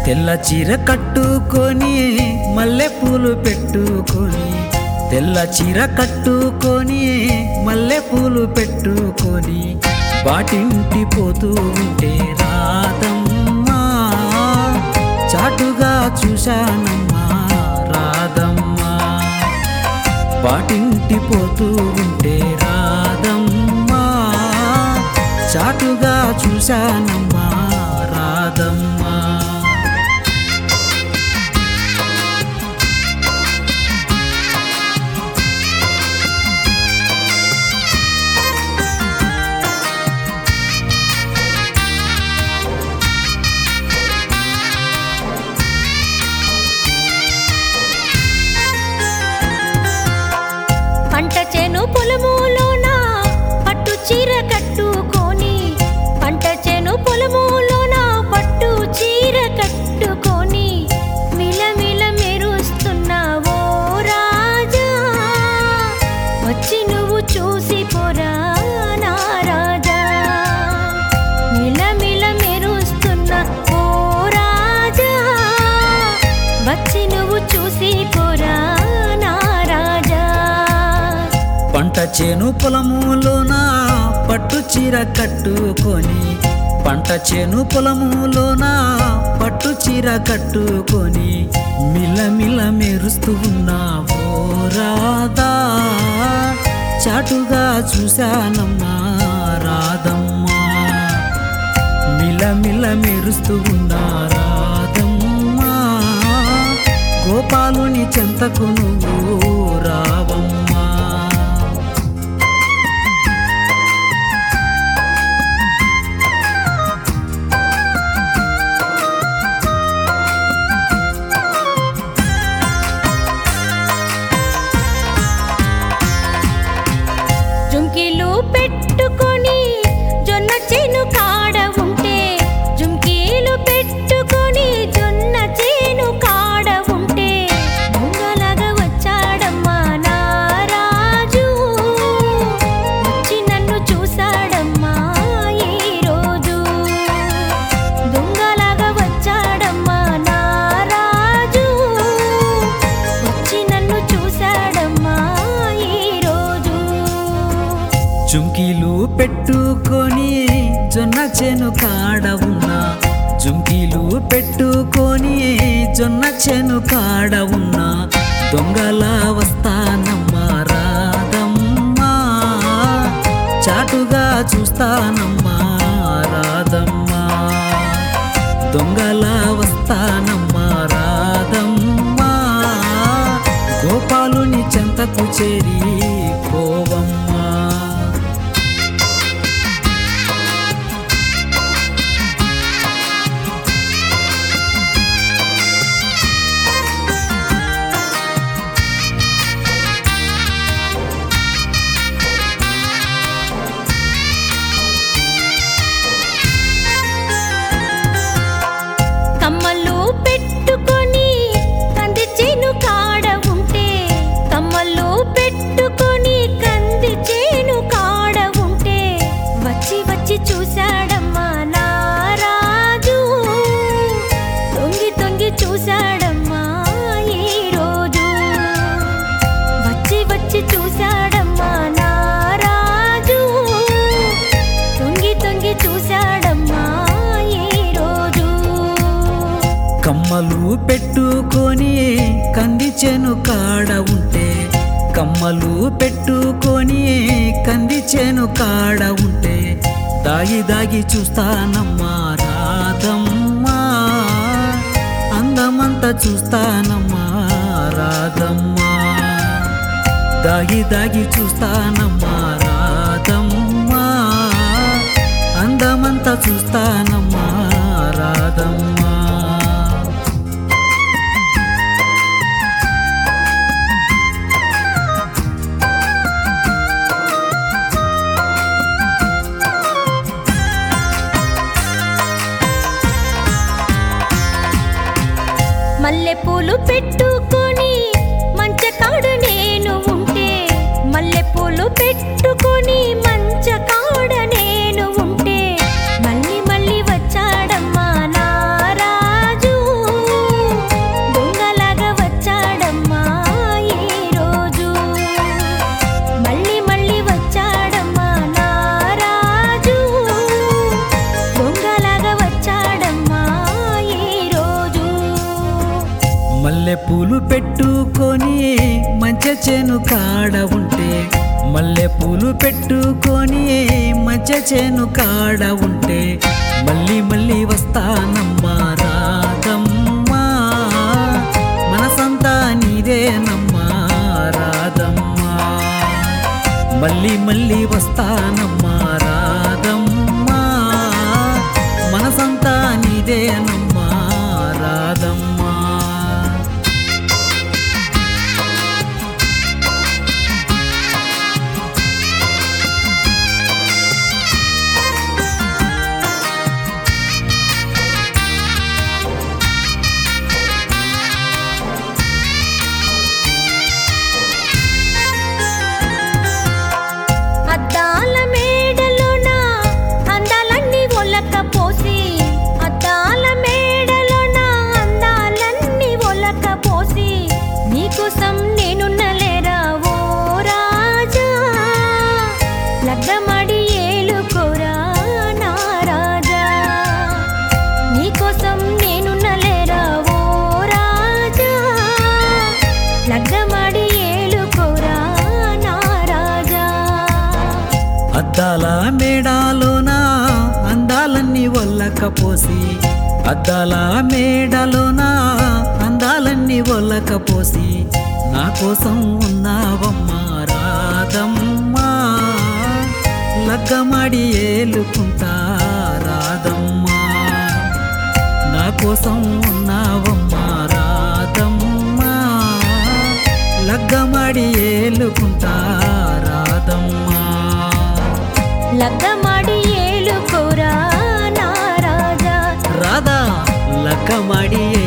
తెల్ల చీర కట్టుకొని మల్లె పూలు పెట్టుకొని తెల్ల చీర కట్టుకొని మల్లె పూలు పెట్టుకొని వాటింటి పోతూ ఉంటే రాదమ్మా చాటుగా చూశానమ్మా రాదమ్మా వాటింటి పోతూ ఉంటే రాదమ్మా చాటుగా చూశానమ్మా రాదమ్మా పంట చేను పొలములోన పట్టు చీర కట్టుకొని పంట చేను పొలములోన పట్టు చీర కట్టుకొని మిలమిల మెరుస్తున్నావో రాజా వచ్చి నువ్వు చూసి పోరా నా రాజా మిలమిల మెరుస్తున్న ఓ రాజా వచ్చి నువ్వు చూసి పోరా నా రాజా పంట చేను పొలములోన పట్టు చీర కట్టుకొని పంట చేను పొలములోన పట్టు చీర కట్టుకొని మిలమిల మెరుస్తూ ఉన్నావో రాదా చాటుగా చూశానమ్మా రాదమ్మా మిలమిల మెరుస్తూ ఉన్నా రాదమ్మా గోపాలుని చెంతకు నువ్వు రావమ్మా జుంకీలు పెట్టుకొని జొన్న చేను కాడ ఉంటే జుంకీలు పెట్టుకొని జొన్న చేను కాడ ఉంటే దొంగలాగా వచ్చాడమ్మా నా రాజు వచ్చి నన్ను చూశాడమ్మా ఈ రోజు దొంగలాగా వచ్చాడమ్మా నా రాజు వచ్చి నన్ను చూశాడమ్మా ఈ రోజు జుంకీలు పెట్టుకొని జొన్న చేను కాడ ఉన్నా జుంకీలు పెట్టుకొని జొన్న చేను కాడ ఉన్నా దొంగలా వస్తానమ్మా రాదమ్మా చాటుగా చూస్తానమ్మా రాదమ్మా దొంగలా వస్తానమ్మా రాదమ్మా గోపాలుని చెంతకు చేరి పోవమ్మా కమ్మలు పెట్టుకొని కంది చేను కాడ ఉంటే కమ్మలు పెట్టుకొని కంది చేను కాడ ఉంటే వచ్చి వచ్చి చూశాడమ్మా నా రాజు తొంగి తొంగి చూశాడమ్మా ఈ రోజు వచ్చి వచ్చి చూశాడమ్మా నా రాజు తొంగి తొంగి చూశాడమ్మా ఈ రోజు కమ్మలు పెట్టుకొని కంది చేను కాడ ఉంటే కమ్మలు పెట్టుకొని కంది చేను కాడ ఉంటే దాగి దాగి చూస్తానమ్మా రాదమ్మా అందమంతా చూస్తానమ్మా రాదమ్మా దాగి దాగి చూస్తానమ్మా రాదమ్మా అందమంతా చూస్తానమ్మా రాదమ్మా మల్లెపూలు పెట్టుకొని మంచకాడ నేను ఉంటే మల్లెపూలు పెట్టుకొని మంచకాడ నేను ఉంటే మళ్ళీ మళ్ళీ వచ్చాడమ్మా నా రాజు మల్లె పూలు పెట్టుకొని మంచి చేను కాడ ఉంటే మల్లె పూలు పెట్టుకొని మంచి చేను కాడ ఉంటే మళ్ళీ మళ్ళీ వస్తానమ్మా రాదమ్మా మనసంతా నీదేనమ్మా రాదమ్మా మళ్ళీ మళ్ళీ వస్తానమ్మా రాదమ్మా మనసంతా నీదేనమ్మా రాదమ్మా అద్దాల మేడలోన అందాలన్నీ ఒలక పోసి అద్దాల మేడలోన అందాలన్నీ ఒలక పోసి నీకోసం నేనున్నలేరా ఓ రాజా లగ్గమడి ఏలుకోరా నా రాజా నీకోసం నేనున్నలేరా ఓ రాజా లగ్గమడి ఏలుకోరా నా రాజా అద్దాల మేడాలోన అందాలన్నీ ఒల్లకపోసి అద్దాల మేడలోన అందాలన్నీ ఒల్లకపోసి నా కోసం ఉన్నావమ్మా రాదమ్మా లగ్గమాడి ఏలుకుంటా రాదమ్మా నా కోసం ఉన్నావమ్మా రాదమ్మా లగ్గమాడి ఏలుకుంటా రాదమ్మా లగ్గమడి ఏలుకోరా నా రాజా రాధా లగ్గమాడి